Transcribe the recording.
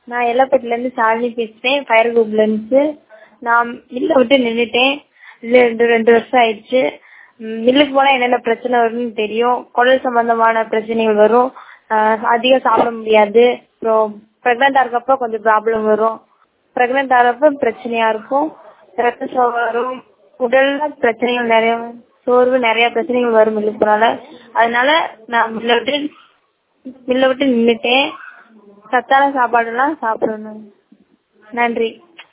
நான் எல்லப்பட்டிலேருந்து ஷாலினி பேசுகிறேன் ஃபயர் குரூப்லேருந்து நான் மில்லை விட்டு நின்றுட்டேன் இல்லை ரெண்டு ரெண்டு வருஷம் ஆயிடுச்சு ம், மில்லுக்கு போனால் என்னென்ன பிரச்சனை வரும்னு தெரியும் குடல் சம்பந்தமான பிரச்சனைகள் வரும் ஆஹ் அதிகம் சாப்பிட முடியாது அப்புறம் ப்ரெக்னெண்ட்டாக இருக்கப்போ கொஞ்சம் ப்ராப்ளம் வரும் ப்ரெக்னெண்ட் ஆகிறப்ப பிரச்சனையாக இருக்கும் ரத்த சோகை வரும் உடல்ல பிரச்சனைகள் நிறைய சோர்வு நிறைய பிரச்சனைகள் வரும் மில்லுக்கு போனால அதனால நான் மில்லை விட்டு மில்லை விட்டு நின்றுட்டேன் சத்தான சாப்பாடுலாம் சாப்பிடணும் நன்றி